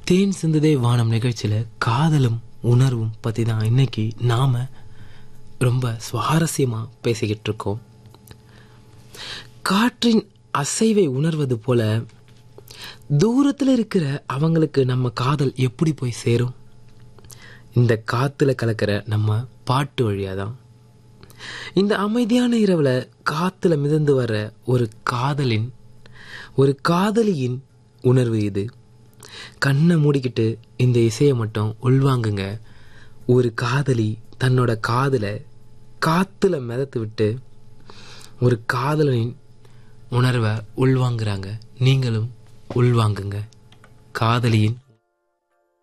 தேன் சிந்துதே வானம் நிகழ்ச்சியில காதலும் உணர்வும் பத்தி தான் இன்னைக்கு நாம ரொம்ப சுவாரஸ்யமா பேசிக்கிட்டு இருக்கோம் காற்றின் அசைவை உணர்வது போல தூரத்துல இருக்கிற அவங்களுக்கு நம்ம காதல் எப்படி போய் சேரும் இந்த காத்துல கலக்கிற நம்ம பாட்டு வழியாதான் இந்த அமைதியான இரவுல காத்துல மிதந்து வர ஒரு காதலின் ஒரு காதலியின் உணர்வு இது கண்ணை மூடிக்கிட்டு இந்த இசையை மட்டும் உள்வாங்குங்க ஒரு காதலி தன்னோட காதல காத்துல மிதத்து விட்டு ஒரு காதலனின் உணர்வை உள்வாங்குறாங்க நீங்களும் உள்வாங்குங்க காதலியின்